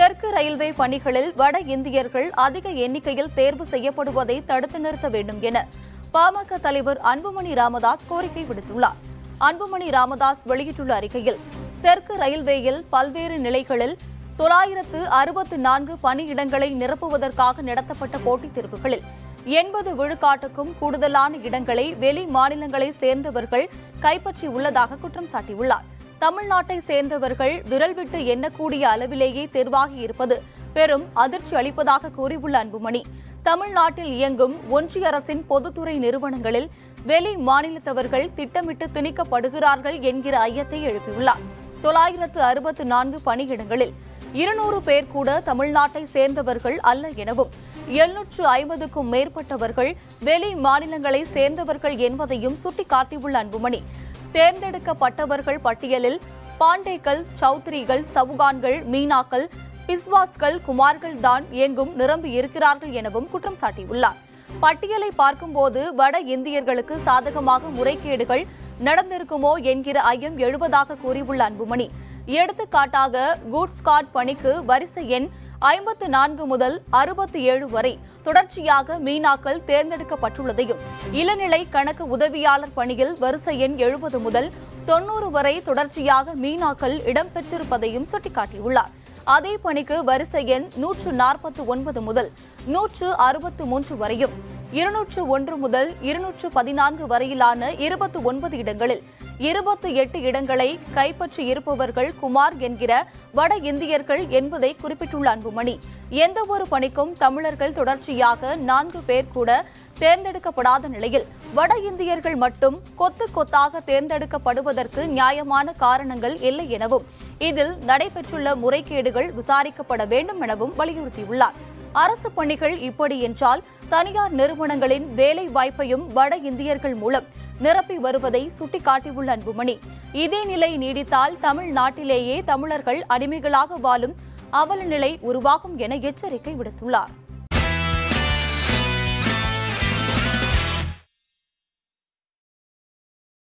தெற்கு ரயில்வே பணிகளில் வட இந்தியர்கள் அதிக எண்ணிக்கையில் தேர்வு செய்யப்படுவதை தடுத்து நிறுத்த வேண்டும் என பாமக தலைவர் அன்புமணி ராமதாஸ் கோரிக்கை விடுத்துள்ளார் அன்புமணி ராமதாஸ் வெளியிட்டுள்ள அறிக்கையில் தெற்கு ரயில்வேயில் பல்வேறு நிலைகளில் தொள்ளாயிரத்து அறுபத்து நான்கு பணியிடங்களை நிரப்புவதற்காக நடத்தப்பட்ட போட்டித் தேர்வுகளில் எண்பது விழுக்காட்டுக்கும் கூடுதலான இடங்களை வெளி மாநிலங்களை சேர்ந்தவர்கள் கைப்பற்றியுள்ளதாக குற்றம் சாட்டியுள்ளார் தமிழ்நாட்டை சேர்ந்தவர்கள் விரல் விட்டு எண்ணக்கூடிய அளவிலேயே தேர்வாகி இருப்பது பெரும் அதிர்ச்சி அளிப்பதாக கூறியுள்ள அன்புமணி தமிழ்நாட்டில் இயங்கும் ஒன்றிய அரசின் பொதுத்துறை நிறுவனங்களில் வெளி மாநிலத்தவர்கள் திட்டமிட்டு திணிக்கப்படுகிறார்கள் என்கிற ஐயத்தை எழுப்பியுள்ளார் தொள்ளாயிரத்து அறுபத்து நான்கு பணியிடங்களில் இருநூறு பேர் கூட தமிழ்நாட்டை சேர்ந்தவர்கள் அல்ல எனவும் எழுநூற்று ஐம்பதுக்கும் மேற்பட்டவர்கள் வெளி மாநிலங்களை சேர்ந்தவர்கள் என்பதையும் சுட்டிக்காட்டியுள்ள அன்புமணி தேர்ந்தெடுக்கப்பட்டவர்கள் பட்டியலில் பாண்டேக்கள் சௌத்ரிகள் சவுகான்கள் மீனாக்கள் பிஸ்வாஸ்கள் குமார்கள் தான் எங்கும் நிரம்பி இருக்கிறார்கள் எனவும் குற்றம் சாட்டியுள்ளார் பட்டியலை பார்க்கும்போது வட இந்தியர்களுக்கு சாதகமாக முறைகேடுகள் நடந்திருக்குமோ என்கிற ஐயம் எழுவதாக கூறியுள்ள அன்புமணி எடுத்துக்காட்டாக கூட்ஸ் கார்ட் பணிக்கு வரிசை எண் ஐம்பத்து நான்கு முதல் அறுபத்தி ஏழு வரை தொடர்ச்சியாக மீனாக்கள் தேர்ந்தெடுக்கப்பட்டுள்ளதையும் இளநிலை கணக்கு உதவியாளர் பணியில் வரிசை எண் எழுபது முதல் தொன்னூறு வரை தொடர்ச்சியாக மீனாக்கள் இடம்பெற்றிருப்பதையும் சுட்டிக்காட்டியுள்ளார் அதே பணிக்கு வரிசை எண் நூற்று நாற்பத்து ஒன்பது முதல் நூற்று அறுபத்து மூன்று வரையும் இருநூற்று ஒன்று முதல் இருநூற்று பதினான்கு வரையிலான இருபத்தி ஒன்பது இடங்களில் இருபத்தி எட்டு இடங்களை கைப்பற்றி இருப்பவர்கள் குமார் என்கிற வட இந்தியர்கள் என்பதை குறிப்பிட்டுள்ள அன்புமணி எந்த ஒரு பணிக்கும் தமிழர்கள் தொடர்ச்சியாக நான்கு பேர் கூட தேர்ந்தெடுக்கப்படாத நிலையில் வட இந்தியர்கள் மட்டும் கொத்து கொத்தாக தேர்ந்தெடுக்கப்படுவதற்கு நியாயமான காரணங்கள் இல்லை எனவும் இதில் நடைபெற்றுள்ள முறைகேடுகள் விசாரிக்கப்பட வேண்டும் எனவும் வலியுறுத்தியுள்ளார் அரசு பணிகள் இப்படி என்றால் தனியார் நிறுவனங்களின் வேலை வாய்ப்பையும் வட இந்தியர்கள் மூலம் நிரப்பி வருவதை சுட்டிக்காட்டியுள்ள அன்புமணி இதே நிலை நீடித்தால் தமிழ்நாட்டிலேயே தமிழர்கள் அடிமைகளாக வாழும் அவல நிலை உருவாகும் என எச்சரிக்கை விடுத்துள்ளார்